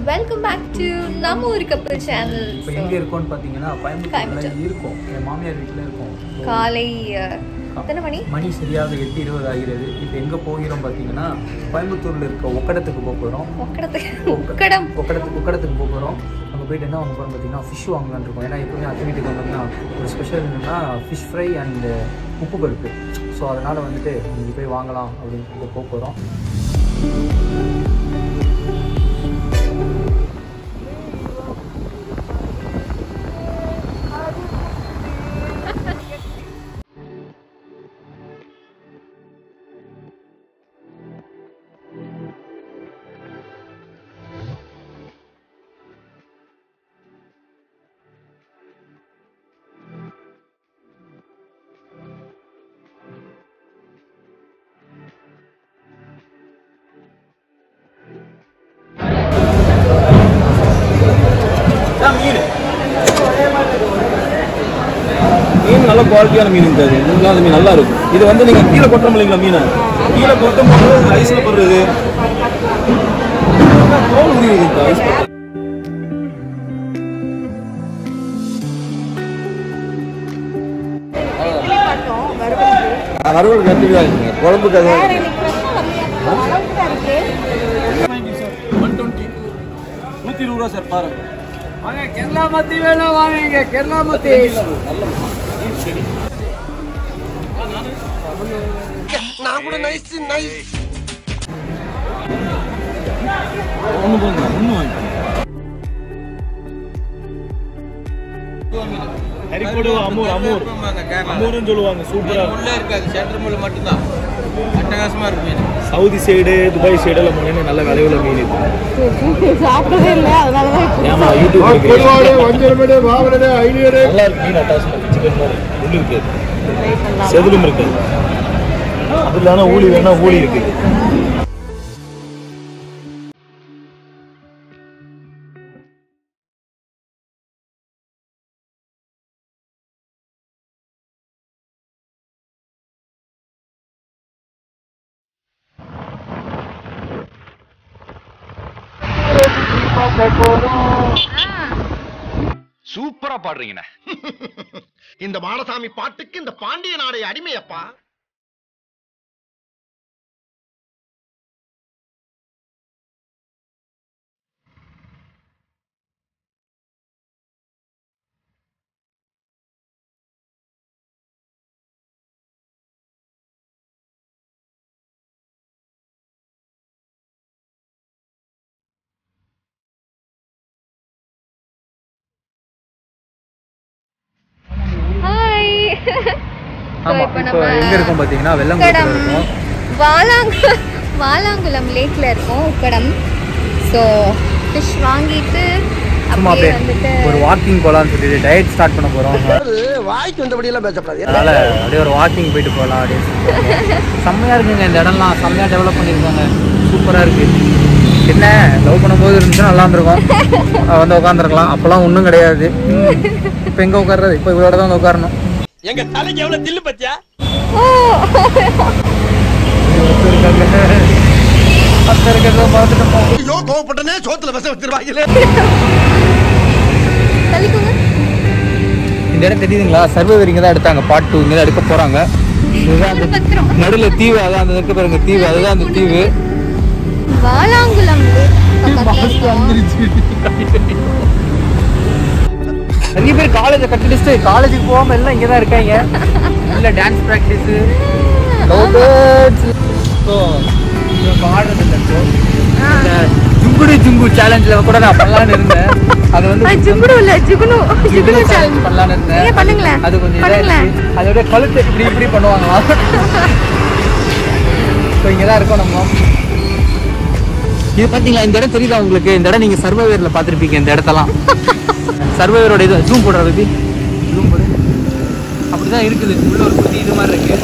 Welcome back to நம்ம ஒரு கப்பல் சேனல் இப்போ எங்க இருக்கோம்னு பாத்தீங்கன்னா கோயம்புத்தூர்ல கோயம்புத்தூர். இருக்கோம் என் மாமியார் வீட்டுல இருக்கோம் So, காலை அஹ், எத்தனை மணி மணி சரியாக எட்டு இருபது ஆகிறது இப்போ எங்க போகிறோம் பாத்தீங்கன்னா கோயம்புத்தூர்ல இருக்க ஒக்கடத்துக்கு போக போறோம் ஒக்கடத்துக்கு ஒக்கடம் ஒக்கடத்துக்கு ஒக்கடத்துக்கு போக போறோம் அங்கே போயிட்டு என்ன வாங்க போறோம் பார்த்தீங்கன்னா ஃபிஷ் வாங்கலாம்னு இருக்கோம் ஏன்னா எப்பவுமே அத்தை வீட்டுக்கு வந்தோம்னா ஒரு ஸ்பெஷல் என்னன்னா ஃபிஷ் ஃப்ரை அண்ட் உப்பு பருப்பு ஸோ அதனால வந்துட்டு இங்கே போய் வாங்கலாம் அப்படின்னு சொல்லிட்டு போக போகிறோம் மீன் மீன் நல்ல குவாலிட்டியான மீன் இருக்காது இந்த மீன் நல்லா இருக்கும் இது வந்து நீங்க கீழே கொட்டுறோம் இல்லைங்களா மீனை கீழே கொட்டும் போது ஐஸ்ல போடுறது தோல் உரியுது இந்த ஐஸ் போட்டு. ஆ, வறுவல் கண்டிப்பா இருக்குங்க குழம்புக்கு அது ஒன் டுவெண்ட்டி நூற்றி இருபது ரூபா சார் பாருங்க வாங்க கேரளா மத்தி வேணும் வாங்க இங்க கேரளா மத்தி ஒன்று போங்க ஒன்று வாங்க ஹரிக்கோடு அமூர் அமூர் அமூர்னு சொல்லுவாங்க சூப்பரா உள்ள இருக்காது சென்டர் முள்ள மட்டும்தான் அட்டகாசமா இருக்கு மீன் சவுதி சைடு துபாய் சைடு எல்லாம் போனீங்கன்னா நல்ல விலையுள்ள மீன் இது சாப்பிட்டதே இல்லை அதனாலதான் ஏமா யூடியூப் இருக்கு. வஞ்சரமேடு மாவனடு ஐநூறு நல்லா இருக்கு மீன் அட்டாச்மெண்ட் சிக்கன் மாதிரி உள்ளு இருக்கு செதிலும் இருக்கு அது இல்லாம ஊழி வேணா ஊழி இருக்கு சூப்பரா பாடுறீங்கண்ணே இந்த மாடசாமி பாட்டுக்கு இந்த பாண்டிய நாடே அடிமையப்பா ஹாய் ஆமா இப்போ இப்போ நம்ம எங்க இருக்கோம் பார்த்தீங்கன்னா வெள்ளங்குளத்தில் உக்கடம் இருக்கோம் வாலாங்க வாலாங்குளம் லேக்ல இருக்கோம் உக்கடம் ஸோ ஃபிஷ் வாங்கிட்டு சும்மா அப்படியே அப்படியே வந்துட்டு ஒரு வாக்கிங் போகலான்னு சொல்லிட்டு டயட் ஸ்டார்ட் பண்ண போகிறோம் வாய்க்கு வந்தபடி எல்லாம் பேசப்படாது அதனால அப்படியே ஒரு வாக்கிங் போயிட்டு போகலாம் அப்படின்னு சொல்லிட்டு செம்மையா இருக்குங்க இந்த இடம்லாம் செம்மையா டெவலப் பண்ணியிருக்காங்க சூப்பரா இருக்கு என்ன லவ் பண்ணும்போது இருந்துச்சுன்னா நல்லா இருந்திருக்கும் அஹ் வந்து உட்காந்துருக்கலாம் அப்போல்லாம் ஒன்றும் கிடையாது இப்போ எங்கே உட்கார்றது இப்போ இவரோட தான் வந்து உட்காரணும் எங்க தலைக்கு எவ்வளவு தில்லு பத்தியா ஓ பத்து இருக்கிறத பார்த்துட்டு ஐயோ கோவப்பட்டனே சோத்துல விச வச்சிருவாங்களே தள்ளிக்கோங்க இந்த இடம் தெரியுதுங்களா சர்வே இங்கே தான் எடுத்தாங்க பார்ட் டூ இங்கே தான் எடுக்க போகிறாங்க இதுதான் அந்த பத்திரம் நடுவில் தீவு அதான் அந்த இருக்க பாருங்க தீவு அதுதான் அந்த தீவு வாலாங்குளம் lake பக்கத்துல இருக்கோம். நிறைய பேர் காலேஜை கட்டிட்டு காலேஜுக்கு போகாம எல்லாம் இங்கே தான் இருக்காங்க இல்லை dance practice love birds so பாடுறது இல்லை இப்போ இந்த ஜுங்குடு ஜுங்கு சேலஞ்சில் கூட நான் பண்ணலான்னு இருந்தேன் அது வந்து ஆ, ஜிகுடு இல்ல ஜிகுனு ஜிகுனு சேலஞ்ச் சேலஞ்ச் பண்ணலான்னு இருந்தேன் நீங்க பண்ணுங்களேன். அது கொஞ்சம் இதாக பண்ணுங்களேன். இருக்கு அதோட கழுத்து இப்படி இப்படி பண்ணுவாங்களாம் ஸோ இங்கே தான் இருக்கோம் நம்ம இது பார்த்தீங்களா இந்த இடம் தெரியுதா உங்களுக்கு இந்த இடம் நீங்கள் சர்வைவரில் பார்த்துருப்பீங்க இந்த இடத்தெல்லாம் சர்வைவரோட இது ஜூம் போடுற பத்தி ஜூம் போடு அப்படிதான் இருக்குது உள்ள ஒரு குதி இது மாதிரி இருக்கு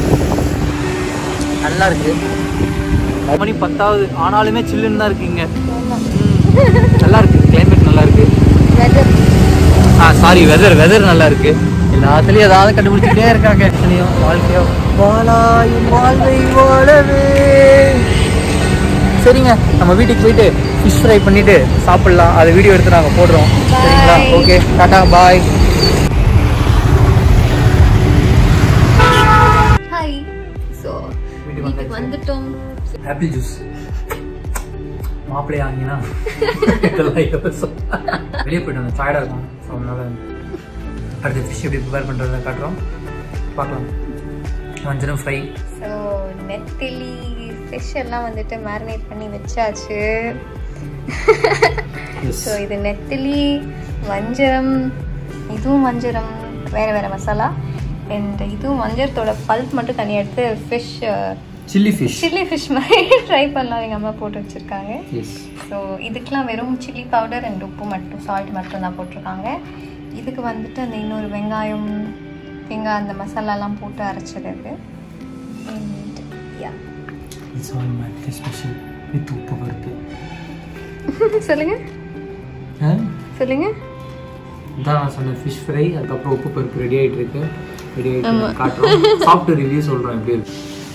நல்லா இருக்கு மணி பத்தாவது ஆனாலுமே சில்லுன்னு தான் இருக்கு இங்க ம். நல்லா இருக்கு கிளைமேட் நல்லா இருக்கு weather ah sorry weather weather நல்லா இருக்கு எல்லாத்துலயும் ஏதாவது கண்டுபிடிச்சிட்டே இருக்காங்க எத்தனையோ வாழ்க்கையோ வாழாயும் வாழ்வை வாழவே சரிங்க நம்ம வீட்டுக்கு போயிட்டு ஃபிஷ் ஃப்ரை பண்ணிட்டு சாப்பிடலாம் அதை வீடியோ எடுத்து நாங்கள் போடுறோம் சரிங்களா Bye. Okay tata bye hi so வீட்டுக்கு வீட்டுக்கு வந்தாச்சு. வந்துட்டோம் ஆப்பிள் ஜூஸ் மாப்பிள்ளையா வாங்கினா இதெல்லாம் யோசம் வெளியே போயிட்டு வந்தோம் டயர்டாக இருக்கும் ஸோ அதனால அடுத்து ஃபிஷ் எப்படி ப்ரிப்பேர் பண்ணுறதை காட்டுறோம் பார்க்கலாம் வஞ்சரம் ஃப்ரை ஸோ நெத்திலி ஃபிஷ் எல்லாம் வந்துட்டு மேரினேட் பண்ணி வச்சாச்சு ஸோ இது நெத்திலி வஞ்சரம் இதுவும் வஞ்சரம் வேறு வேறு மசாலா அண்ட் இதுவும் வஞ்சரத்தோட பல்ப் மட்டும் தனியாக எடுத்து fish chilli fish chilli fish மாதிரி ட்ரை பண்ணலாம் எங்கள் அம்மா போட்டு வச்சுருக்காங்க எஸ் ஸோ இதுக்கெலாம் வெறும் சில்லி பவுடர் அண்ட் உப்பு மட்டும் சால்ட் மட்டும் தான் போட்டிருக்காங்க இதுக்கு வந்துட்டு அந்த இன்னொரு வெங்காயம் தேங்காய் அந்த மசாலாலாம் போட்டு அரைச்சது அது and yeah it's all my special with உப்பு பருப்பு சொல்லுங்க சொல்லுங்க இதான் நான் சொன்ன ஃபிஷ் ஃப்ரை அதுக்கப்புறம் உப்பு பருப்பு ரெடி ஆகிட்டு இருக்கு ரெடி ஆகிட்டு காட்டுறோம் சாப்பிட்டு ரிவ்யூ சொல்கிறோம் எப்படி இருக்கு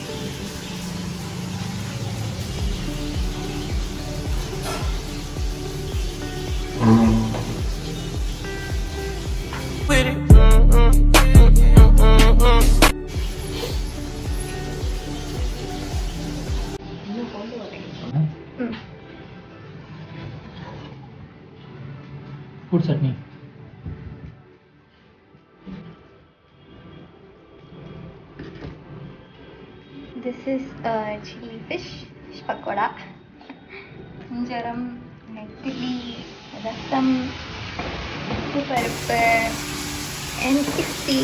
food chutney this is chilli fish fish pakoda குஞ்சரம் நெத்திலி ரசம் உப்பு பருப்பு அண்ட் கிஸ்தி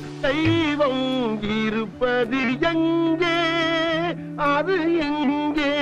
தெய்வம் இருப்பது எங்கே அது எங்கே